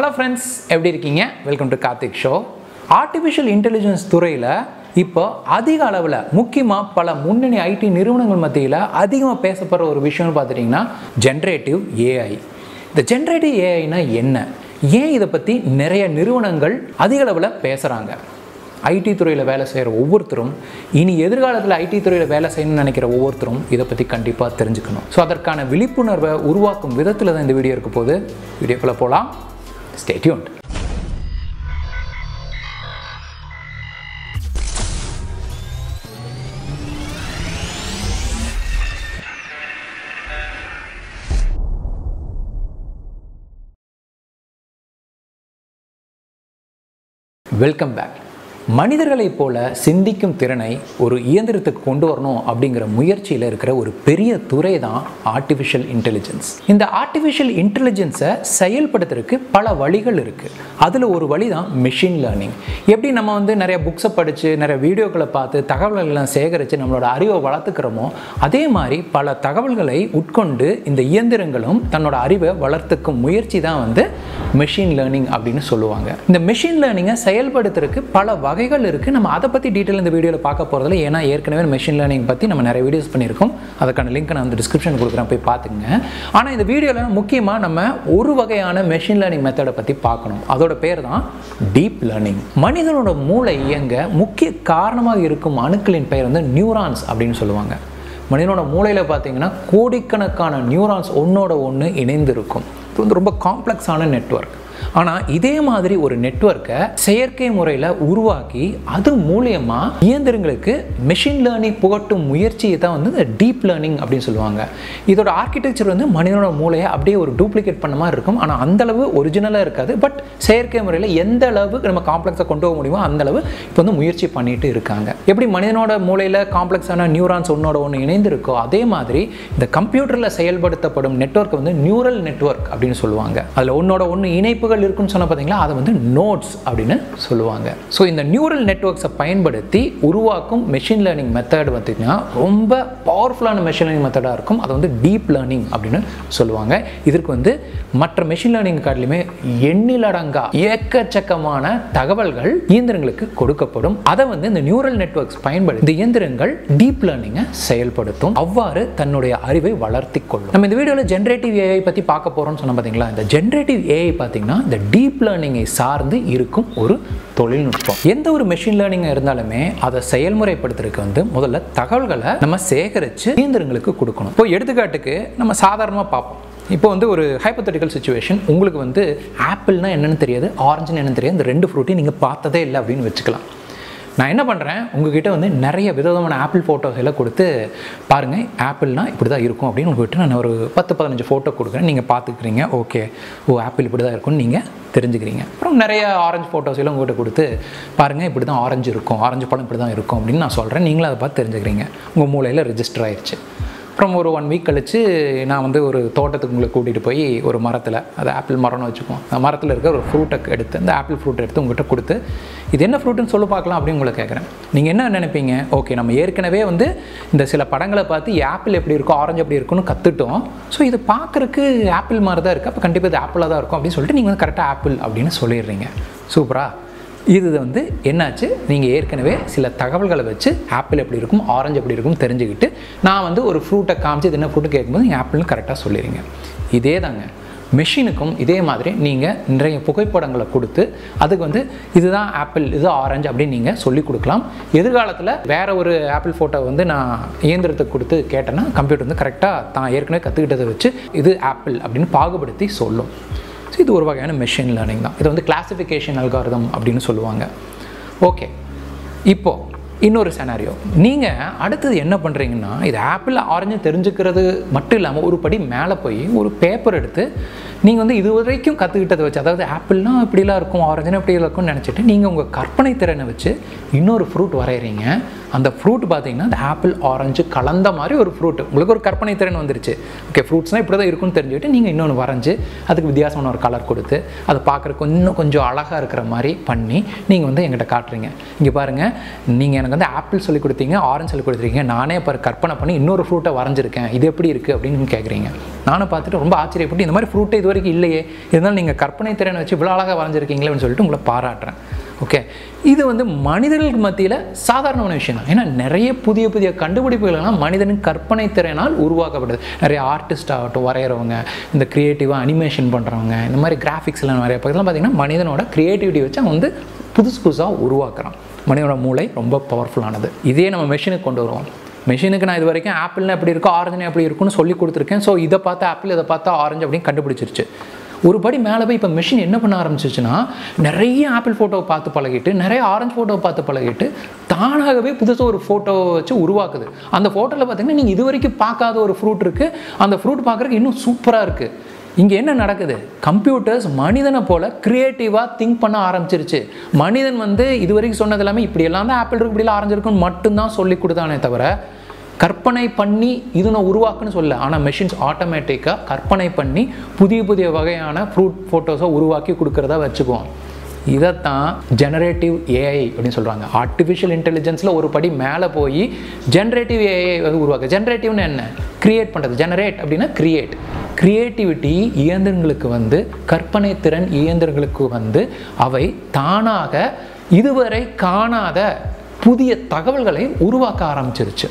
hello friends எப்படி இருக்கீங்க welcome to Karthik show artificial intelligence துறையில் இப்போ அதிக அளவில் முக்கியமாக பல முன்னணி ஐடி நிறுவனங்கள் மத்தியில் அதிகமாக பேசப்படுற ஒரு விஷயம்னு பார்த்துட்டிங்கன்னா ஜென்ரேட்டிவ் ஏஐ இந்த ஜென்ரேட்டிவ் ஏஐனா என்ன ஏன் இதை பற்றி நிறைய நிறுவனங்கள் அதிக அளவில் பேசுகிறாங்க ஐடி துறையில் வேலை செய்கிற ஒவ்வொருத்தரும் இனி எதிர்காலத்தில் ஐடி துறையில் வேலை செய்யணும்னு நினைக்கிற ஒவ்வொருத்தரும் இதை பற்றி கண்டிப்பாக தெரிஞ்சுக்கணும் ஸோ அதற்கான விழிப்புணர்வை உருவாக்கும் விதத்தில் தான் இந்த வீடியோ இருக்க போது வீடியோக்குள்ளே போகலாம் ஸ்டேட்யூன்ட் வெல்கம் பேக் மனிதர்களைப் போல சிந்திக்கும் திறனை ஒரு இயந்திரத்துக்கு கொண்டு வரணும் அப்படிங்கிற முயற்சியில் இருக்கிற ஒரு பெரிய துறை தான் ஆர்டிஃபிஷியல் இன்டெலிஜென்ஸ் இந்த ஆர்டிஃபிஷியல் இன்டெலிஜென்ஸை செயல்படுத்துறதுக்கு பல வழிகள் இருக்குது அதில் ஒரு வழி தான் மெஷின் லேர்னிங் எப்படி நம்ம வந்து நிறைய புக்ஸை படித்து நிறைய வீடியோக்களை பார்த்து தகவல்களெல்லாம் சேகரித்து நம்மளோட அறிவை வளர்த்துக்கிறோமோ அதே மாதிரி பல தகவல்களை உட்கொண்டு இந்த இயந்திரங்களும் தன்னோட அறிவை வளர்த்துக்கும் முயற்சி தான் வந்து மெஷின் லேர்னிங் அப்படின்னு சொல்லுவாங்க இந்த மெஷின் லேர்னிங்கை செயல்படுத்துறதுக்கு பல வகைகள் இருக்குது நம்ம அதை பற்றி டீட்டெயில் இந்த வீடியோவில் பார்க்க போகிறதில்ல ஏன்னா ஏற்கனவே மெஷின் லேர்னிங் பற்றி நம்ம நிறைய வீடியோஸ் பண்ணியிருக்கோம் அதுக்கான லிங்க் நான் வந்து டிஸ்கிரிப்ஷன் கொடுக்குறேன் போய் பார்த்துங்க ஆனால் இந்த வீடியோவில் முக்கியமாக நம்ம ஒரு வகையான மெஷின் லேர்னிங் மெத்தடை பற்றி பார்க்கணும் அதோட பேர் தான் டீப் லேர்னிங் மனிதனோட மூளை இயங்க முக்கிய காரணமாக இருக்கும் அணுக்களின் பெயர் வந்து நியூரான்ஸ் அப்படின்னு சொல்லுவாங்க மனிதனோட மூளையில் பார்த்தீங்கன்னா கோடிக்கணக்கான நியூரான்ஸ் ஒன்றோட ஒன்று இணைந்து இருக்கும் இது வந்து ரொம்ப காம்ப்ளெக்ஸான நெட்வொர்க் ஆனால் இதே மாதிரி ஒரு நெட்வொர்க்கை செயற்கை முறையில் உருவாக்கி அது மூலியமாக இயந்திரங்களுக்கு மெஷின் லேர்னிங் புகட்டும் முயற்சியை தான் வந்து இந்த டீப் லேர்னிங் அப்படின்னு சொல்லுவாங்க இதோட ஆர்கிடெக்சர் வந்து மனிதனோட மூளையை அப்படியே ஒரு டூப்ளிகேட் பண்ண மாதிரி இருக்கும் ஆனால் அந்தளவு ஒரிஜினலாக இருக்காது பட் செயற்கை முறையில் எந்த அளவுக்கு நம்ம காம்ப்ளெக்ஸை கொண்டு போக முடியுமோ அந்த அளவு இப்போ வந்து முயற்சி பண்ணிட்டு இருக்காங்க எப்படி மனிதனோட மூளையில் காம்ப்ளெக்ஸான நியூரான்ஸ் ஒன்னோட ஒன்று இணைந்து இருக்கோ அதே மாதிரி இந்த கம்ப்யூட்டரில் செயல்படுத்தப்படும் நெட்வொர்க் வந்து நியூரல் நெட்வொர்க் அப்படின்னு சொல்லுவாங்க அதில் ஒன்னோட ஒன்று இணைப்புகள் இருக்குன்னு சொன்ன பார்த்தீங்களா அதை வந்து நோட்ஸ் அப்படின்னு சொல்லுவாங்க ஸோ இந்த நியூரல் நெட்வொர்க்ஸை பயன்படுத்தி உருவாக்கும் மெஷின் லேர்னிங் மெத்தட் பார்த்தீங்கன்னா ரொம்ப பவர்ஃபுல்லான மெஷின் லேர்னிங் மெத்தடாக இருக்கும் அதை வந்து டீப் லேர்னிங் அப்படின்னு சொல்லுவாங்க இதற்கு வந்து மற்ற மெஷின் லேர்னிங் காட்டிலுமே எண்ணிலடங்கா ஏக்கச்சக்கமான தகவல்கள் இயந்திரங்களுக்கு கொடுக்கப்படும் அதை வந்து இந்த நியூரல் நெட்வொர்க்ஸ் பயன்படுத்தி இந்த இயந்திரங்கள் டீப் லேர்னிங்கை செயல்படுத்தும் அவ்வாறு தன்னுடைய அறிவை வளர்த்தி கொள்ளும் நம்ம இந்த வீடியோவில் ஜென்ரேட்டிவ் ஏஐ பற்றி பார்க்க போகிறோம்னு சொன்ன பார்த்தீங்களா இந்த ஜென்ரேட்டிவ் ஏஐ பார்த்தீங்கன்னா இந்த டீப் லேர்னிங்கை சார்ந்து இருக்கும் ஒரு தொழில்நுட்பம் எந்த ஒரு மெஷின் லேர்னிங்காக இருந்தாலுமே அதை செயல்முறைப்படுத்துறதுக்கு வந்து முதல்ல தகவல்களை நம்ம சேகரித்து இயந்திரங்களுக்கு கொடுக்கணும் இப்போ எடுத்துக்காட்டுக்கு நம்ம சாதாரணமாக பார்ப்போம் இப்போ வந்து ஒரு ஹைப்போத்தட்டிக்கல் சுச்சுவேஷன் உங்களுக்கு வந்து ஆப்பிள்னா என்னென்னு தெரியாது ஆரஞ்சுன்னு என்னன்னு தெரியாது இந்த ரெண்டு ஃப்ரூட்டையும் நீங்கள் பார்த்ததே இல்லை அப்படின்னு வச்சுக்கலாம் நான் என்ன பண்ணுறேன் உங்ககிட்ட வந்து நிறைய விதவிதமான ஆப்பிள் ஃபோட்டோஸ் எல்லாம் கொடுத்து பாருங்கள் ஆப்பிள்னால் இப்படி தான் இருக்கும் அப்படின்னு உங்ககிட்ட நான் ஒரு பத்து பதினஞ்சு ஃபோட்டோ கொடுக்குறேன் நீங்கள் பார்த்துக்கிறீங்க ஓகே ஓ ஆப்பிள் இப்படி தான் இருக்கும்னு நீங்கள் தெரிஞ்சுக்கிறீங்க அப்புறம் நிறைய ஆரஞ்சு ஃபோட்டோஸ் எல்லாம் உங்கள்கிட்ட கொடுத்து பாருங்கள் இப்படி தான் ஆரஞ்சு இருக்கும் ஆரஞ்சு பழம் இப்படி தான் இருக்கும் அப்படின்னு நான் சொல்கிறேன் நீங்களும் அதை பார்த்து தெரிஞ்சுக்கிறீங்க உங்கள் மூளையில் ரெஜிஸ்டர் ஆயிடுச்சு அப்புறம் ஒரு ஒன் வீக் கழித்து நான் வந்து ஒரு தோட்டத்துக்கு உங்களை கூட்டிகிட்டு போய் ஒரு மரத்தில் அது ஆப்பிள் மரம்னு வச்சுக்குவோம் அந்த மரத்தில் இருக்க ஒரு ஃப்ரூட்டை எடுத்து அந்த ஆப்பிள் ஃப்ரூட் எடுத்து உங்கள்கிட்ட கொடுத்து இது என்ன ஃப்ரூட்டுன்னு சொல்ல பார்க்கலாம் அப்படின்னு உங்களை கேட்குறேன் நீங்கள் என்ன நினைப்பீங்க ஓகே நம்ம ஏற்கனவே வந்து இந்த சில படங்களை பார்த்து ஆப்பிள் எப்படி இருக்கும் ஆரஞ்சு எப்படி இருக்கும்னு கற்றுட்டோம் ஸோ இது பார்க்குறக்கு ஆப்பிள் மாதிரி தான் இருக்குது அப்போ கண்டிப்பாக இது ஆப்பிளாக தான் இருக்கும் அப்படின்னு சொல்லிட்டு நீங்கள் வந்து கரெக்டாக ஆப்பிள் அப்படின்னு சொல்லிடுறீங்க சூப்பரா இது வந்து என்னாச்சு நீங்கள் ஏற்கனவே சில தகவல்களை வச்சு ஆப்பிள் எப்படி இருக்கும் ஆரஞ்சு எப்படி இருக்கும் தெரிஞ்சுக்கிட்டு நான் வந்து ஒரு ஃப்ரூட்டை காமிச்சு இது என்ன ஃப்ரூட்டு கேட்கும்போது நீங்கள் ஆப்பிள்னு கரெக்டாக சொல்லிடுங்க இதே தாங்க மெஷினுக்கும் இதே மாதிரி நீங்கள் நிறைய புகைப்படங்களை கொடுத்து அதுக்கு வந்து இதுதான் ஆப்பிள் இது ஆரஞ்சு அப்படின்னு நீங்கள் சொல்லி கொடுக்கலாம் எதிர்காலத்தில் வேற ஒரு ஆப்பிள் ஃபோட்டோ வந்து நான் இயந்திரத்துக்கு கொடுத்து கேட்டேன்னா கம்ப்யூட்டர் வந்து கரெக்டாக தான் ஏற்கனவே கற்றுக்கிட்டதை வச்சு இது ஆப்பிள் அப்படின்னு பாகுபடுத்தி சொல்லும் ஸோ இது ஒரு வகையான மெஷின் லேர்னிங் தான் இது வந்து கிளாசிஃபிகேஷன் அல்காரதம் அப்படின்னு சொல்லுவாங்க ஓகே இப்போது இன்னொரு செனாரியோ நீங்கள் அடுத்தது என்ன பண்ணுறீங்கன்னா இது ஆப்பிள் ஆரஞ்சு தெரிஞ்சுக்கிறது மட்டும் இல்லாமல் ஒரு படி மேலே போய் ஒரு பேப்பர் எடுத்து நீங்கள் வந்து இது வரைக்கும் கற்றுக்கிட்டதை வச்சு அதாவது ஆப்பிள்னா இப்படிலாம் இருக்கும் ஆரஞ்சுனா இப்படி இருக்கும்னு நினச்சிட்டு நீங்கள் உங்கள் கற்பனை திறனை வச்சு இன்னொரு ஃப்ரூட் வரைகிறீங்க அந்த ஃப்ரூட் பார்த்தீங்கன்னா அந்த ஆப்பிள் ஆரஞ்சு கலந்த மாதிரி ஒரு ஃப்ரூட் உங்களுக்கு ஒரு கற்பனை திறன் வந்துருச்சு ஓகே ஃப்ரூட்ஸ்னால் இப்படி தான் இருக்கும்னு தெரிஞ்சுக்கிட்டு நீங்கள் இன்னொன்று வரைஞ்சி அதுக்கு வித்தியாசமான ஒரு கலர் கொடுத்து அதை பார்க்குறக்கு இன்னும் கொஞ்சம் அழகாக இருக்கிற மாதிரி பண்ணி நீங்கள் வந்து எங்கிட்ட காட்டுறீங்க இங்கே பாருங்கள் நீங்கள் எனக்கு வந்து ஆப்பிள் சொல்லி கொடுத்தீங்க ஆரஞ்சு சொல்லி கொடுத்துருக்கீங்க நானே இப்போ கற்பனை பண்ணி இன்னொரு ஃப்ரூட்டை வரைஞ்சிருக்கேன் இது எப்படி இருக்குது அப்படின்னு கேட்குறீங்க நானும் பார்த்துட்டு ரொம்ப ஆச்சரியப்பட்டு இந்த மாதிரி ஃப்ரூட்டை இது வரைக்கும் இல்லையே இருந்தாலும் நீங்கள் கற்பனை திறனை வச்சு இவ்வளோ அழகாக வரைஞ்சிருக்கீங்களே அப்படின்னு சொல்லிட்டு உங்களை பாராட்டுறேன் ஓகே இது வந்து மனிதர்களுக்கு மத்தியில் சாதாரணமான விஷயம் தான் ஏன்னா நிறைய புதிய புதிய கண்டுபிடிப்புகள்லாம் மனிதனின் கற்பனை திறனால் உருவாக்கப்படுது நிறைய ஆர்டிஸ்ட் ஆகட்டும் வரைகிறவங்க இந்த க்ரியேட்டிவாக அனிமேஷன் பண்ணுறவங்க இந்த மாதிரி கிராஃபிக்ஸ்லாம் நிறைய பக்கத்தில் பார்த்திங்கன்னா மனிதனோட க்ரியேட்டிவிட்டி வச்சு அவன் வந்து புதுசு புதுசாக உருவாக்குறான் மனிதனோட மூளை ரொம்ப பவர்ஃபுல்லானது இதே நம்ம மெஷினுக்கு கொண்டு வருவோம் மெஷினுக்கு நான் இது வரைக்கும் ஆப்பிள்னா எப்படி இருக்கோ ஆரஞ்சுனா எப்படி இருக்குன்னு சொல்லி கொடுத்துருக்கேன் ஸோ இதை பார்த்தா ஆப்பிள் இதை பார்த்தா ஆரஞ்சு அப்படின்னு கண்டுபிடிச்சிருச்சு ஒரு படி மேலே போய் இப்போ மிஷின் என்ன பண்ண ஆரம்பிச்சிச்சுன்னா நிறைய ஆப்பிள் ஃபோட்டோவை பார்த்து பழகிட்டு நிறைய ஆரஞ்சு ஃபோட்டோவை பார்த்து பழகிட்டு தானாகவே புதுசாக ஒரு ஃபோட்டோவை வச்சு உருவாக்குது அந்த ஃபோட்டோவில் பார்த்தீங்கன்னா நீங்கள் இது வரைக்கும் பார்க்காத ஒரு ஃப்ரூட் இருக்குது அந்த ஃப்ரூட் பார்க்குறதுக்கு இன்னும் சூப்பராக இருக்குது இங்கே என்ன நடக்குது கம்ப்யூட்டர்ஸ் மனிதனை போல் க்ரியேட்டிவாக திங்க் பண்ண ஆரம்பிச்சிருச்சு மனிதன் வந்து இது வரைக்கும் சொன்னது எல்லாமே இப்படியெல்லாம் தான் ஆப்பிள் இருக்கு இப்படிலாம் ஆரஞ்சு இருக்குன்னு மட்டும்தான் சொல்லி கொடுத்தானே தவிர கற்பனை பண்ணி இது நான் உருவாக்குன்னு சொல்ல ஆனால் மெஷின்ஸ் ஆட்டோமேட்டிக்காக கற்பனை பண்ணி புதிய புதிய வகையான ஃப்ரூட் ஃபோட்டோஸை உருவாக்கி கொடுக்குறதா வச்சுக்குவோம் இதைத்தான் ஜெனரேட்டிவ் ஏஐ அப்படின்னு சொல்கிறாங்க ஆர்டிஃபிஷியல் இன்டெலிஜென்ஸில் ஒரு படி மேலே போய் ஜெனரேட்டிவ் ஏஐ வந்து உருவாக்கு ஜெனரேட்டிவ்னு என்ன கிரியேட் பண்ணுறது ஜெனரேட் அப்படின்னா கிரியேட் கிரியேட்டிவிட்டி இயந்திரங்களுக்கு வந்து கற்பனை திறன் இயந்திரங்களுக்கு வந்து அவை தானாக இதுவரை காணாத புதிய தகவல்களை உருவாக்க ஆரம்பிச்சிருச்சு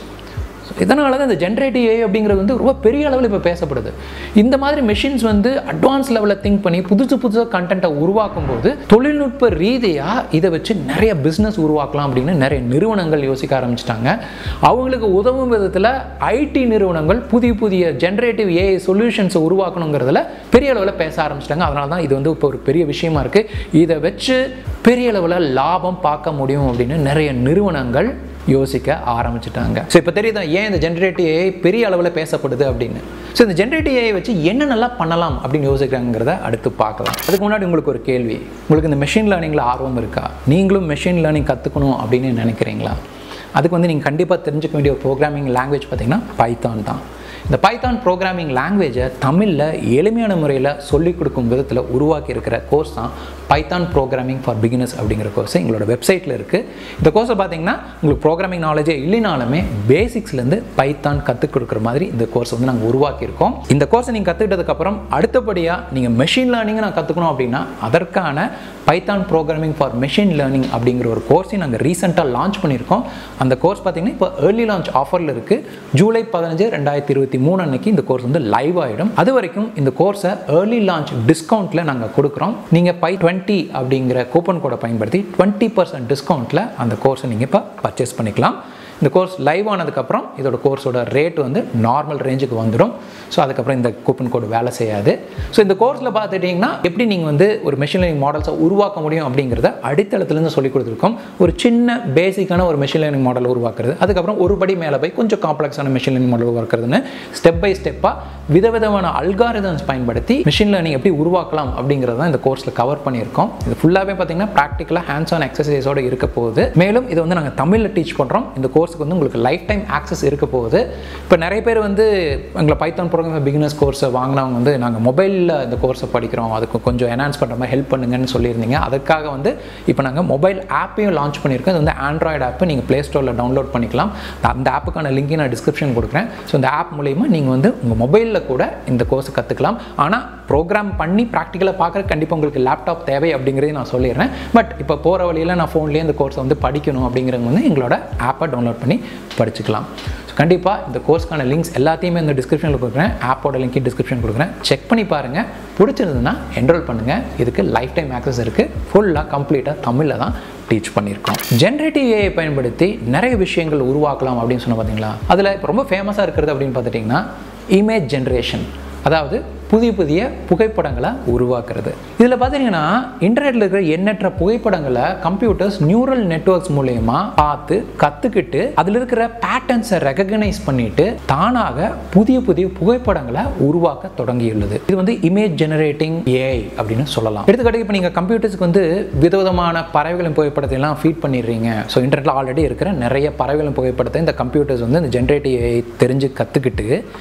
இதனால தான் இந்த ஜென்ரேட்டிவ் ஏஐ அப்படிங்கிறது வந்து ரொம்ப பெரிய அளவில் இப்போ பேசப்படுது இந்த மாதிரி மெஷின்ஸ் வந்து அட்வான்ஸ் லெவலில் திங்க் பண்ணி புதுசு புதுசாக கண்டென்ட்டை உருவாக்கும் போது தொழில்நுட்ப ரீதியாக இதை வச்சு நிறைய பிஸ்னஸ் உருவாக்கலாம் அப்படின்னு நிறைய நிறுவனங்கள் யோசிக்க ஆரம்பிச்சிட்டாங்க அவங்களுக்கு உதவும் விதத்தில் ஐடி நிறுவனங்கள் புதிய புதிய ஜென்ரேட்டிவ் ஏஐ சொல்யூஷன்ஸை உருவாக்கணுங்கிறதுல பெரிய அளவில் பேச ஆரம்பிச்சிட்டாங்க அதனால தான் இது வந்து இப்போ ஒரு பெரிய விஷயமா இருக்குது இதை வச்சு பெரிய அளவில் லாபம் பார்க்க முடியும் அப்படின்னு நிறைய நிறுவனங்கள் யோசிக்க ஆரம்பிச்சிட்டாங்க ஸோ இப்போ தெரியுதா ஏன் இந்த ஜென்ரேட்டிவ் ஏஐ பெரிய அளவில் பேசப்படுது அப்படின்னு ஸோ இந்த ஜென்ரேட்டிவ் ஏஐ வச்சு என்னென்னலாம் பண்ணலாம் அப்படின்னு யோசிக்கிறாங்கிறத அடுத்து பார்க்கலாம் அதுக்கு முன்னாடி உங்களுக்கு ஒரு கேள்வி உங்களுக்கு இந்த மெஷின் லேர்னிங்கில் ஆர்வம் இருக்கா நீங்களும் மெஷின் லேர்னிங் கற்றுக்கணும் அப்படின்னு நினைக்கிறீங்களா அதுக்கு வந்து நீங்கள் கண்டிப்பாக தெரிஞ்சுக்க வேண்டிய ஒரு ப்ரோக்ராமிங் லாங்குவேஜ் பார்த்தீங்கன்னா பைத்தான் தான் இந்த பைத்தான் ப்ரோக்ராமிங் லாங்குவேஜை தமிழில் எளிமையான முறையில் சொல்லிக் கொடுக்கும் விதத்தில் உருவாக்கி இருக்கிற கோர்ஸ் தான் பைத்தான் ப்ரோக்ராமிங் ஃபார் பிகினர்ஸ் அப்படிங்கிற கோர்ஸ் எங்களோட வெப்சைட்டில் இருக்குது இந்த கோர்ஸை பார்த்தீங்கன்னா உங்களுக்கு ப்ரோக்ராமிங் நாலேஜே இல்லைனாலுமே பேசிக்ஸ்லேருந்து பைத்தான் கற்றுக் கொடுக்குற மாதிரி இந்த கோர்ஸ் வந்து நாங்கள் உருவாக்கியிருக்கோம் இந்த கோர்ஸை நீங்கள் கற்றுக்கிட்டதுக்கப்புறம் அடுத்தபடியாக நீங்கள் மெஷின் லேர்னிங்கை நான் கற்றுக்கணும் அப்படின்னா அதற்கான Python programming for machine learning அப்படிங்கிற ஒரு கோர்ஸையும் நாங்கள் ரீசெண்டாக லான்ச் பண்ணியிருக்கோம் அந்த கோர்ஸ் பார்த்தீங்கன்னா இப்போ ஏர்லி லான்ச் ஆஃபரில் இருக்குது ஜூலை பதினஞ்சு ரெண்டாயிரத்தி இருபத்தி மூணு அன்னைக்கு இந்த கோர்ஸ் வந்து லைவ் ஆகிடும் அது வரைக்கும் இந்த கோர்ஸை ஏர்லி லான்ச் டிஸ்கவுண்ட்டில் நாங்கள் கொடுக்குறோம் நீங்கள் பை டுவெண்ட்டி அப்படிங்கிற கூப்பன் கோடை பயன்படுத்தி டுவெண்ட்டி பர்சன்ட் டிஸ்கவுண்ட்டில் அந்த கோர்ஸை நீங்கள் இப்போ பர்ச்சேஸ் பண்ணிக்கலாம் இந்த கோர்ஸ் லைவ் ஆனதுக்கப்புறம் இதோட கோர்ஸோட ரேட் வந்து நார்மல் ரேஞ்சுக்கு வந்துடும் ஸோ அதுக்கப்புறம் இந்த கூப்பன் கோடு வேலை செய்யாது ஸோ இந்த கோர்ஸில் பார்த்துட்டிங்கன்னா எப்படி நீங்கள் வந்து ஒரு மெஷின் லேர்னிங் மாடல்ஸை உருவாக்க முடியும் அப்படிங்கிறத அடித்தளத்துலேருந்து சொல்லி கொடுத்துருக்கோம் ஒரு சின்ன பேசிக்கான ஒரு மெஷின் லேர்னிங் மாடல் உருவாக்குறது அதுக்கப்புறம் ஒரு படி மேலே போய் கொஞ்சம் காம்ப்ளெக்ஸான மெஷின் லேர்னிங் மாடல் உருவாக்குறதுன்னு ஸ்டெப் பை ஸ்டெப்பாக விதவிதமான அல்காரிதம்ஸ் பயன்படுத்தி மிஷின் லேர்னிங் எப்படி உருவாக்கலாம் அப்படிங்கிறத தான் இந்த கோர்ஸில் கவர் பண்ணியிருக்கோம் இது ஃபுல்லாகவே பார்த்தீங்கன்னா ப்ராக்டிக்கலாக ஹேண்ட்ஸ் ஆன் எக்ஸசைஸோட இருக்க போகுது மேலும் இது வந்து நாங்கள் தமிழில் டீச் பண்ணுறோம் இந்த கோர்ஸுக்கு வந்து உங்களுக்கு லைஃப் டைம் ஆக்சஸ் இருக்க போகுது இப்போ நிறைய பேர் வந்து எங்களை பைத்தான் ப்ரோக்ராம் பிகினர்ஸ் கோர்ஸை வாங்கினவங்க வந்து நாங்கள் மொபைலில் இந்த கோர்ஸை படிக்கிறோம் அதுக்கு கொஞ்சம் என்ஹான்ஸ் பண்ணுற மாதிரி ஹெல்ப் பண்ணுங்கன்னு சொல்லியிருந்தீங்க அதுக்காக வந்து இப்போ நாங்கள் மொபைல் ஆப்பையும் லான்ச் பண்ணியிருக்கோம் இது வந்து ஆண்ட்ராய்டு ஆப்பு நீங்கள் ப்ளே ஸ்டோரில் டவுன்லோட் பண்ணிக்கலாம் அந்த ஆப்புக்கான லிங்க் நான் டிஸ்கிரிப்ஷன் கொடுக்குறேன் ஸோ இந்த ஆப் மூலயமா நீங்கள் வந்து உங்கள் மொபைலில் கூட இந்த கோர்ஸை கற்றுக்கலாம் ஆனால் ப்ரோக்ராம் பண்ணி ப்ராக்டிக்கலாக பார்க்குற கண்டிப்பாக உங்களுக்கு லேப்டாப் தேவை அப்படிங்கிறதையும் நான் சொல்லிடுறேன் பட் இப்போ போகிற வழியில் நான் ஃபோன்லேயே இந்த கோர்ஸை வந்து படிக்கணும் அப்படிங்கிறவங்க வந்து எங்களோட ஆப்பை டவுன்லோட் பண்ணி படிச்சுக்கலாம் ஸோ கண்டிப்பாக இந்த கோர்ஸ்க்கான லிங்க்ஸ் எல்லாத்தையுமே இந்த டிஸ்கிரிப்ஷனில் கொடுக்குறேன் ஆப்போட லிங்க் டிஸ்கிரிப்ஷன் கொடுக்குறேன் செக் பண்ணி பாருங்கள் பிடிச்சிருந்ததுன்னா என்ரோல் பண்ணுங்கள் இதுக்கு லைஃப் டைம் ஆக்சஸ் இருக்குது ஃபுல்லாக கம்ப்ளீட்டாக தமிழில் தான் டீச் பண்ணியிருக்கோம் ஜென்ரேட்டிவ் ஏஐ பயன்படுத்தி நிறைய விஷயங்கள் உருவாக்கலாம் அப்படின்னு சொன்ன பார்த்தீங்களா அதில் இப்போ ரொம்ப ஃபேமஸாக இருக்கிறது அப்படின்னு பார்த்துட்டிங்கன்னா இமேஜ் ஜென்ரேஷன் அதாவது புதிய புதிய புகைப்படங்களை உருவாக்குறது இதில் பார்த்தீங்கன்னா இன்டர்நெட்டில் இருக்கிற எண்ணற்ற புகைப்படங்களை கம்ப்யூட்டர்ஸ் நியூரல் நெட்ஒர்க்ஸ் மூலயமா பார்த்து கற்றுக்கிட்டு அதில் இருக்கிற பேட்டர்ன்ஸை ரெகக்னைஸ் பண்ணிட்டு தானாக புதிய புதிய புகைப்படங்களை உருவாக்க தொடங்கியுள்ளது இது வந்து இமேஜ் ஜெனரேட்டிங் ஏஐ அப்படின்னு சொல்லலாம் எடுத்துக்காட்டுக்கு இப்போ நீங்கள் கம்ப்யூட்டர்ஸ்க்கு வந்து விதவிதமான பறவைகளின் புகைப்படத்தை எல்லாம் ஃபீட் பண்ணிடுறீங்க ஸோ இன்டர்நெட்டில் ஆல்ரெடி இருக்கிற நிறைய பறவைகளின் புகைப்படத்தை இந்த கம்ப்யூட்டர்ஸ் வந்து இந்த ஜென்ரேட்டிவ் ஏஐ தெரிஞ்சு கற்றுக்கிட்டு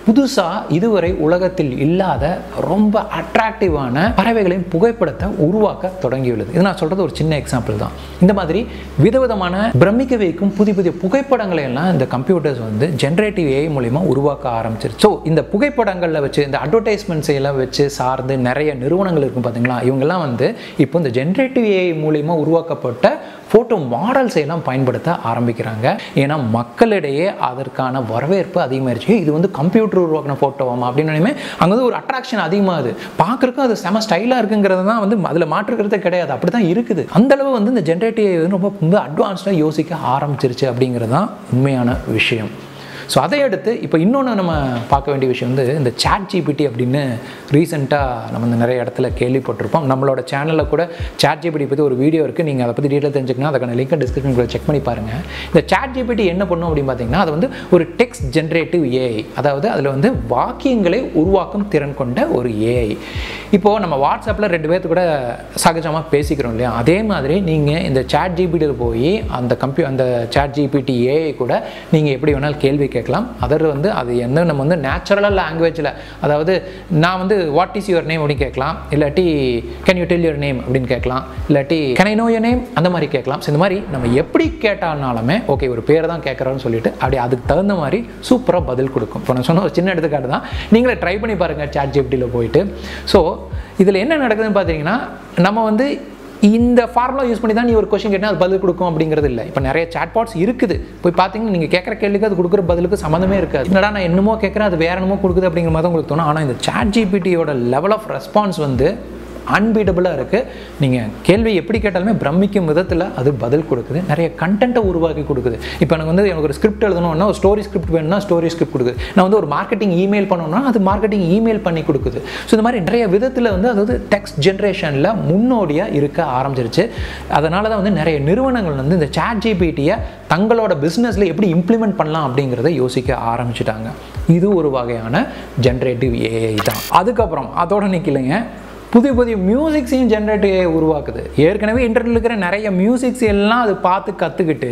புதுசாக இதுவரை உலகத்தில் இல்லாத ரொம்ப அட்ராக்டிவான பறவைகளின் புகைப்படத்தை உருவாக்க தொடங்கியுள்ளது இது நான் சொல்கிறது ஒரு சின்ன எக்ஸாம்பிள் தான் இந்த மாதிரி விதவிதமான பிரமிக்க வைக்கும் புதிய புதிய புகைப்படங்களை எல்லாம் இந்த கம்ப்யூட்டர்ஸ் வந்து ஜென்ரேட்டிவ் ஏஐ மூலிமா உருவாக்க ஆரம்பிச்சிருச்சு ஸோ இந்த புகைப்படங்களில் வச்சு இந்த அட்வர்டைஸ்மெண்ட்ஸ் எல்லாம் வச்சு சார்ந்து நிறைய நிறுவனங்கள் இருக்கும் பார்த்தீங்களா இவங்கெல்லாம் வந்து இப்போ இந்த ஜென்ரேட்டிவ் ஏஐ மூலிமா உருவாக்கப்பட்ட ஃபோட்டோ மாடல்ஸ் எல்லாம் பயன்படுத்த ஆரம்பிக்கிறாங்க ஏன்னா மக்களிடையே அதற்கான வரவேற்பு அதிகமாயிருச்சு இது வந்து கம்ப்யூட்டர் உருவாக்கின ஃபோட்டோவாமா அப்படின்னு அங்கே வந்து ஒரு அட்ராக்ஷன் அதிகமாகுது பார்க்குறக்கும் அது செம ஸ்டைலாக இருக்குங்கிறது தான் வந்து அதில் மாற்றுக்கிறதே கிடையாது அப்படி தான் இருக்குது அந்தளவு வந்து இந்த ஜென்ரேட்டிவ் வந்து ரொம்ப ரொம்ப அட்வான்ஸ்டாக யோசிக்க ஆரம்பிச்சிருச்சு அப்படிங்கிறது தான் உண்மையான விஷயம் ஸோ அதை அடுத்து இப்போ இன்னொன்று நம்ம பார்க்க வேண்டிய விஷயம் வந்து இந்த சாட் ஜிபிடி அப்படின்னு ரீசெண்டாக நம்ம வந்து நிறைய இடத்துல கேள்விப்பட்டிருப்போம் நம்மளோட சேனலில் கூட சாட் ஜிபிடி பற்றி ஒரு வீடியோ இருக்குது நீங்கள் அதை பற்றி டீட்டெயில் தெரிஞ்சுக்கணும் அதுக்கான லிங்க் டிஸ்கிரிப்ஷன் செக் பண்ணி பாருங்கள் இந்த சாட் ஜிபிடி என்ன பண்ணும் அப்படின்னு பார்த்தீங்கன்னா அது வந்து ஒரு டெக்ஸ்ட் ஜென்ரேட்டிவ் ஏஐ அதாவது அதில் வந்து வாக்கியங்களை உருவாக்கும் திறன் கொண்ட ஒரு ஏஐ இப்போது நம்ம வாட்ஸ்அப்பில் ரெண்டு பேர்த்து கூட சகஜமாக பேசிக்கிறோம் இல்லையா அதே மாதிரி நீங்கள் இந்த சாட் ஜிபிடியில் போய் அந்த கம்ப்யூ அந்த சாட் ஜிபிடி ஏஐ கூட நீங்கள் எப்படி வேணாலும் கேள்வி கேட்கலாம் அதர் வந்து அது என்ன நம்ம வந்து நேச்சுரலாக லாங்குவேஜில் அதாவது நான் வந்து வாட் இஸ் யுவர் நேம் அப்படின்னு கேட்கலாம் இல்லாட்டி can you tell your name அப்படின்னு கேட்கலாம் இல்லாட்டி can I know your name அந்த மாதிரி கேட்கலாம் ஸோ இந்த மாதிரி நம்ம எப்படி கேட்டாலுமே ஓகே ஒரு பேர் தான் கேட்குறோன்னு சொல்லிட்டு அப்படி அதுக்கு தகுந்த மாதிரி சூப்பராக பதில் கொடுக்கும் இப்போ நான் சொன்ன ஒரு சின்ன எடுத்துக்காட்டு தான் நீங்களே ட்ரை பண்ணி பாருங்கள் சாட் ஜிபிடியில் போயிட்டு ஸோ இதில் என்ன நடக்குதுன்னு பார்த்தீங்கன்னா நம்ம வந்து இந்த ஃபார்முலா யூஸ் பண்ணி தான் நீ ஒரு கொஷின் கேட்டால் அது பதில் கொடுக்கும் அப்படிங்கிறது இல்லை இப்போ நிறைய சாட்பாட்ஸ் இருக்குது போய் பார்த்தீங்கன்னா நீங்கள் கேட்குற கேள்விக்கு அது கொடுக்குற பதிலுக்கு சம்மந்தமே இருக்காது என்னடா நான் என்னமோ கேட்குறேன் அது வேற என்னமோ கொடுக்குது அப்படிங்கிற மாதிரி தான் உங்களுக்கு தோணும் ஆனால் இந்த சாட் ஜிபிடியோட லெவல் ஆஃப் ரெஸ்பான்ஸ் வந்து அன்பீடபுளாக இருக்குது நீங்கள் கேள்வி எப்படி கேட்டாலுமே பிரமிக்கும் விதத்தில் அது பதில் கொடுக்குது நிறைய கண்டென்ட்டை உருவாக்கி கொடுக்குது இப்போ எனக்கு வந்து எனக்கு ஒரு ஸ்கிரிப்ட் எழுதணும்னா ஒரு ஸ்டோரி ஸ்கிரிப்ட் வேணும்னா ஸ்டோரி ஸ்கிரிப்ட் கொடுக்குது நான் வந்து ஒரு மார்க்கெட்டிங் இமெயில் பண்ணணும்னா அது மார்க்கெட்டிங் இமெயில் பண்ணி கொடுக்குது ஸோ இந்த மாதிரி நிறைய விதத்தில் வந்து அதாவது டெக்ஸ்ட் ஜென்ரேஷனில் முன்னோடியாக இருக்க ஆரம்பிச்சிருச்சு அதனால தான் வந்து நிறைய நிறுவனங்கள் வந்து இந்த சாட் ஜிபிடியை தங்களோட பிஸ்னஸில் எப்படி இம்ப்ளிமெண்ட் பண்ணலாம் அப்படிங்கிறத யோசிக்க ஆரம்பிச்சிட்டாங்க இது ஒரு வகையான ஜென்ரேட்டிவ் ஏஐ தான் அதுக்கப்புறம் அதோட நிற்கலைங்க புதிய புதிய மியூசிக்ஸையும் ஜென்ரேட் உருவாக்குது ஏற்கனவே இன்டர்நெட்டில் இருக்கிற நிறைய மியூசிக்ஸ் எல்லாம் அது பார்த்து கற்றுக்கிட்டு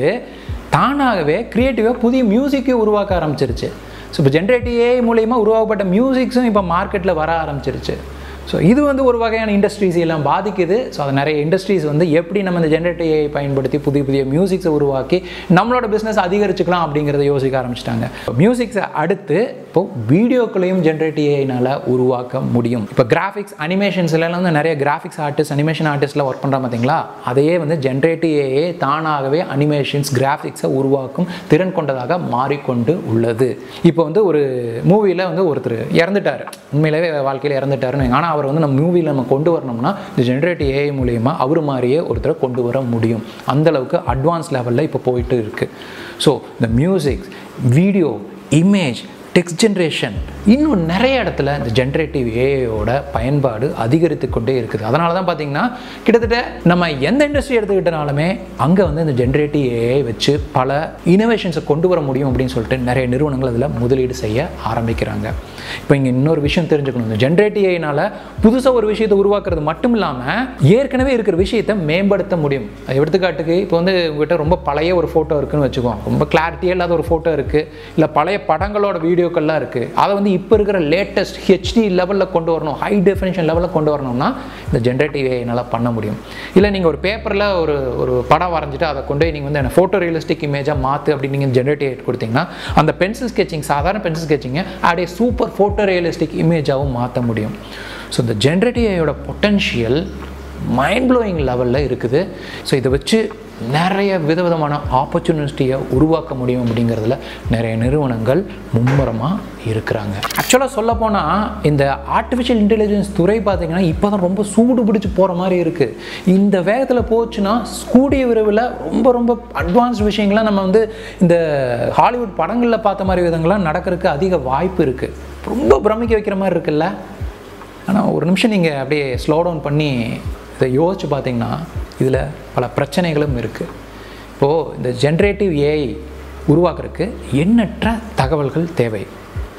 தானாகவே க்ரியேட்டிவாக புதிய மியூசிக்கை உருவாக்க ஆரம்பிச்சிருச்சு ஸோ இப்போ ஜென்ரேட்டிவ் ஏஐ மூலயமா உருவாக்கப்பட்ட மியூசிக்ஸும் இப்போ மார்க்கெட்டில் வர ஆரம்பிச்சிருச்சு ஸோ இது வந்து ஒரு வகையான இண்டஸ்ட்ரீஸ் எல்லாம் பாதிக்குது ஸோ அது நிறைய இண்டஸ்ட்ரீஸ் வந்து எப்படி நம்ம இந்த ஜென்ரேட்டிவ் ஏஐ பயன்படுத்தி புதிய புதிய மியூசிக்ஸை உருவாக்கி நம்மளோட பிஸ்னஸ் அதிகரிச்சுக்கலாம் அப்படிங்கிறத யோசிக்க ஆரம்பிச்சிட்டாங்க மியூசிக்ஸை அடுத்து இப்போ வீடியோக்களையும் ஜென்ரேட்டிவ் ஏஐனால் உருவாக்க முடியும் இப்போ கிராஃபிக்ஸ் அனிமேஷன்ஸ்லாம் வந்து நிறைய கிராஃபிக்ஸ் ஆர்டிஸ்ட் அனிமேஷன் ஆர்டிஸ்ட்டில் ஒர்க் பண்ணுறா பார்த்தீங்களா அதையே வந்து ஜென்ரேட்டிவ் ஏஐ தானாகவே அனிமேஷன்ஸ் கிராஃபிக்ஸை உருவாக்கும் திறன் கொண்டதாக மாறிக்கொண்டு உள்ளது இப்போ வந்து ஒரு மூவியில் வந்து ஒருத்தர் இறந்துட்டார் உண்மையிலேயே வாழ்க்கையில் இறந்துட்டாருன்னு ஆனால் அவர் வந்து நம்ம மூவியில் நம்ம கொண்டு வரணும்னா இந்த ஜென்ரேட்டிவ் ஏஐ மூலியமாக அவர் மாதிரியே ஒருத்தரை கொண்டு வர முடியும் அந்தளவுக்கு அட்வான்ஸ் லெவலில் இப்போ போயிட்டு இருக்குது ஸோ இந்த music video image text generation இன்னும் நிறைய இடத்துல இந்த ஜென்ரேட்டிவ் ஏஐயோட பயன்பாடு அதிகரித்து கொண்டே இருக்குது அதனால தான் பார்த்தீங்கன்னா கிட்டத்தட்ட நம்ம எந்த இண்டஸ்ட்ரி எடுத்துக்கிட்டனாலுமே அங்கே வந்து இந்த ஜென்ரேட்டிவ் ஏஐ வச்சு பல இனோவேஷன்ஸை கொண்டு வர முடியும் அப்படின்னு சொல்லிட்டு நிறைய நிறுவனங்கள் அதில் முதலீடு செய்ய ஆரம்பிக்கிறாங்க இப்போ இங்கே இன்னொரு விஷயம் தெரிஞ்சுக்கணும் இந்த ஜென்ரேட்டிவ் ஏஐனால் புதுசாக ஒரு விஷயத்தை உருவாக்குறது மட்டும் இல்லாமல் ஏற்கனவே இருக்கிற விஷயத்தை மேம்படுத்த முடியும் எடுத்துக்காட்டுக்கு இப்போ வந்து உங்கள்கிட்ட ரொம்ப பழைய ஒரு ஃபோட்டோ இருக்குன்னு வச்சுக்கோங்க ரொம்ப கிளாரிட்டியே இல்லாத ஒரு ஃபோட்டோ இருக்குது இல்லை பழைய படங்களோட வீடியோக்கள்லாம் இருக்குது அதை வந்து இப்போ இருக்கிற லேட்டஸ்ட் ஹெச்டி லெவலில் கொண்டு வரணும் ஹை டெஃபினேஷன் லெவலில் கொண்டு வரணும்னா இந்த ஜென்ரேட்டிவ் ஏஐனால் பண்ண முடியும் இல்லை நீங்கள் ஒரு பேப்பரில் ஒரு ஒரு படம் வரைஞ்சிட்டு அதை கொண்டு போய் நீங்கள் வந்து என்ன ஃபோட்டோ ரியலிஸ்டிக் இமேஜாக மாற்று அப்படின்னு நீங்கள் ஜென்ரேட்டிவ் கொடுத்தீங்கன்னா அந்த பென்சில் ஸ்கெச்சிங் சாதாரண பென்சில் ஸ்கெச்சிங்கை அப்படியே சூப்பர் ஃபோட்டோ ரியலிஸ்டிக் இமேஜாகவும் மாற்ற முடியும் ஸோ இந்த ஜென்ரேட்டிவ் ஏஐயோட பொட்டன்ஷியல் மைண்ட் ப்ளோயிங் லெவலில் இருக்குது ஸோ இதை வச்சு நிறைய விதவிதமான ஆப்பர்ச்சுனிட்டியை உருவாக்க முடியும் அப்படிங்கிறதுல நிறைய நிறுவனங்கள் மும்முரமாக இருக்கிறாங்க ஆக்சுவலாக சொல்லப்போனால் இந்த ஆர்டிஃபிஷியல் இன்டெலிஜென்ஸ் துறை பார்த்திங்கன்னா இப்போ தான் ரொம்ப சூடு பிடிச்சி போகிற மாதிரி இருக்குது இந்த வேகத்தில் போச்சுன்னா கூடிய விரைவில் ரொம்ப ரொம்ப அட்வான்ஸ் விஷயங்கள்லாம் நம்ம வந்து இந்த ஹாலிவுட் படங்களில் பார்த்த மாதிரி விதங்கள்லாம் நடக்கிறதுக்கு அதிக வாய்ப்பு இருக்குது ரொம்ப பிரமிக்க வைக்கிற மாதிரி இருக்குல்ல ஆனால் ஒரு நிமிஷம் நீங்கள் அப்படியே ஸ்லோ டவுன் பண்ணி இதை யோசிச்சு பார்த்தீங்கன்னா இதில் பல பிரச்சனைகளும் இருக்குது இப்போது இந்த ஜென்ரேட்டிவ் ஏஐ உருவாக்குறதுக்கு எண்ணற்ற தகவல்கள் தேவை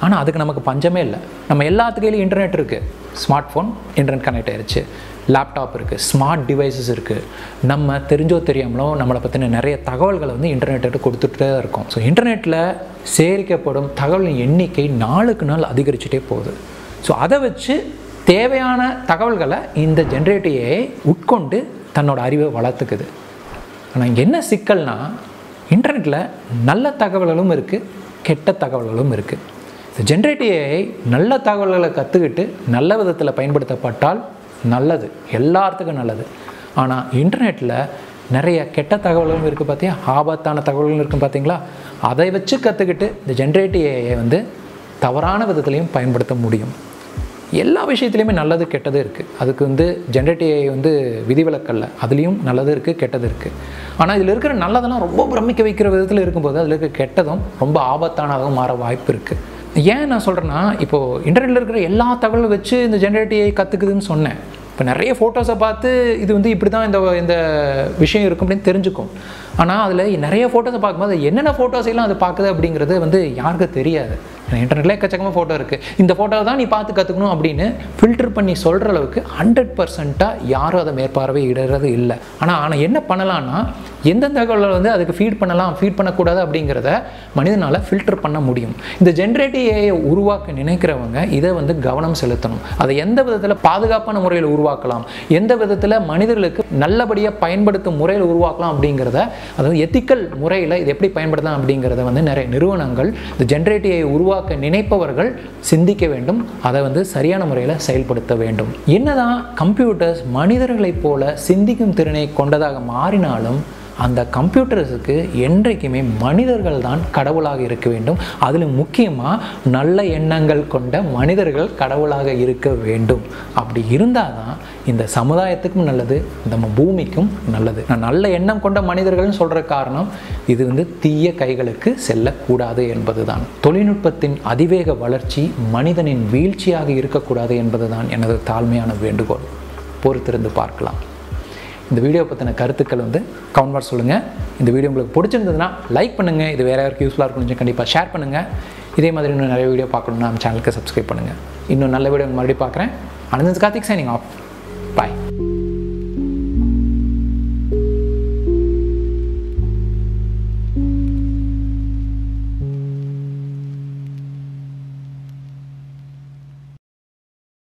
ஆனால் அதுக்கு நமக்கு பஞ்சமே இல்லை நம்ம எல்லாத்து கையிலையும் இன்டர்நெட் இருக்குது ஸ்மார்ட் ஃபோன் இன்டர்நெட் கனெக்ட் ஆயிருச்சு லேப்டாப் இருக்குது ஸ்மார்ட் டிவைசஸ் இருக்குது நம்ம தெரிஞ்சோ தெரியாமலோ நம்மளை பற்றின நிறைய தகவல்களை வந்து இன்டர்நெட்டு கொடுத்துட்டே தான் இருக்கோம் ஸோ இன்டர்நெட்டில் சேகரிக்கப்படும் தகவலின் எண்ணிக்கை நாளுக்கு நாள் அதிகரிச்சுட்டே போகுது ஸோ அதை வச்சு தேவையான தகவல்களை இந்த ஜென்ரேட்டிவ் ஏஐ உட்கொண்டு தன்னோட அறிவை வளர்த்துக்குது ஆனால் இங்கே என்ன சிக்கல்னா இன்டர்நெட்டில் நல்ல தகவல்களும் இருக்குது கெட்ட தகவல்களும் இருக்குது இந்த ஜென்ரேட்டிவ் ஏஐ நல்ல தகவல்களை கற்றுக்கிட்டு நல்ல விதத்தில் பயன்படுத்தப்பட்டால் நல்லது எல்லாத்துக்கும் நல்லது ஆனால் இன்டர்நெட்டில் நிறைய கெட்ட தகவல்களும் இருக்குது பார்த்தியா ஆபத்தான தகவல்களும் இருக்கும் பார்த்தீங்களா அதை வச்சு கற்றுக்கிட்டு இந்த ஜென்ரேட்டிவ் ஏஐ வந்து தவறான விதத்துலையும் பயன்படுத்த முடியும் எல்லா விஷயத்துலையுமே நல்லது கெட்டது இருக்குது அதுக்கு வந்து ஜென்ரேட்டிவ் ஏஐ வந்து விதிவிலக்கல்ல அதுலேயும் நல்லது இருக்குது கெட்டது இருக்குது ஆனால் இதில் இருக்கிற நல்லதெல்லாம் ரொம்ப பிரமிக்க வைக்கிற விதத்தில் இருக்கும்போது அதில் இருக்க கெட்டதும் ரொம்ப ஆபத்தானதாகவும் மாற வாய்ப்பு இருக்குது ஏன் நான் சொல்கிறேன்னா இப்போது இன்டர்நெட்டில் இருக்கிற எல்லா தகவலும் வச்சு இந்த ஜென்ரேட்டிவ் ஏஐ கற்றுக்குதுன்னு சொன்னேன் இப்போ நிறைய ஃபோட்டோஸை பார்த்து இது வந்து இப்படி தான் இந்த இந்த விஷயம் இருக்கும் அப்படின்னு தெரிஞ்சுக்கும் ஆனால் அதில் நிறைய ஃபோட்டோஸை பார்க்கும்போது என்னென்ன ஃபோட்டோஸ் எல்லாம் அது பார்க்குது அப்படிங்கிறது வந்து யாருக்கு தெரியாது இன்டர்நெட்டில் எக்கச்சக்கமாக ஃபோட்டோ இருக்குது இந்த ஃபோட்டோவை தான் நீ பார்த்து கற்றுக்கணும் அப்படின்னு ஃபில்டர் பண்ணி சொல்கிற அளவுக்கு ஹண்ட்ரட் பர்சண்ட்டாக யாரும் அதை மேற்பார்வையிடுறது இல்லை ஆனால் ஆனால் என்ன பண்ணலான்னா எந்தெந்த தகவலை வந்து அதுக்கு ஃபீட் பண்ணலாம் ஃபீட் பண்ணக்கூடாது அப்படிங்கிறத மனிதனால் ஃபில்டர் பண்ண முடியும் இந்த ஜென்ரேட்டிவ் ஏஐ உருவாக்க நினைக்கிறவங்க இதை வந்து கவனம் செலுத்தணும் அதை எந்த விதத்தில் பாதுகாப்பான முறையில் உருவாக்கலாம் எந்த விதத்தில் மனிதர்களுக்கு நல்லபடியாக பயன்படுத்தும் முறையில் உருவாக்கலாம் அப்படிங்கிறத அதாவது எத்திக்கல் முறையில் இது எப்படி பயன்படுத்தலாம் அப்படிங்கிறத வந்து நிறைய நிறுவனங்கள் இந்த ஜென்ரேட்டிவ் ஏஐ உருவாக்க நினைப்பவர்கள் சிந்திக்க வேண்டும் அதை வந்து சரியான முறையில் செயல்படுத்த வேண்டும் என்னதான் கம்ப்யூட்டர்ஸ் மனிதர்களைப் போல சிந்திக்கும் திறனை கொண்டதாக மாறினாலும் அந்த கம்ப்யூட்டர்ஸுக்கு என்றைக்குமே மனிதர்கள் தான் கடவுளாக இருக்க வேண்டும் அதில் முக்கியமாக நல்ல எண்ணங்கள் கொண்ட மனிதர்கள் கடவுளாக இருக்க வேண்டும் அப்படி இருந்தால் தான் இந்த சமுதாயத்துக்கும் நல்லது நம்ம பூமிக்கும் நல்லது நான் நல்ல எண்ணம் கொண்ட மனிதர்கள்னு சொல்கிற காரணம் இது வந்து தீய கைகளுக்கு செல்லக்கூடாது என்பது தான் தொழில்நுட்பத்தின் அதிவேக வளர்ச்சி மனிதனின் வீழ்ச்சியாக இருக்கக்கூடாது என்பது தான் எனது தாழ்மையான வேண்டுகோள் பொறுத்திருந்து பார்க்கலாம் இந்த வீடியோ பற்றின கருத்துக்கள் வந்து கமெண்ட் சொல்லுங்கள் இந்த வீடியோ உங்களுக்கு பிடிச்சிருந்ததுன்னா லைக் பண்ணுங்கள் இது வேறு யாருக்கு யூஸ்ஃபுல்லாக இருக்கும்னு கண்டிப்பாக ஷேர் பண்ணுங்கள் இதே மாதிரி இன்னும் நிறைய வீடியோ பார்க்கணுன்னா நம்ம சேனலுக்கு சப்ஸ்கிரைப் பண்ணுங்கள் இன்னும் நல்ல வீடியோ மறுபடியும் பார்க்குறேன் அனந்தன் கார்த்திக் சைனிங் ஆஃப் பாய்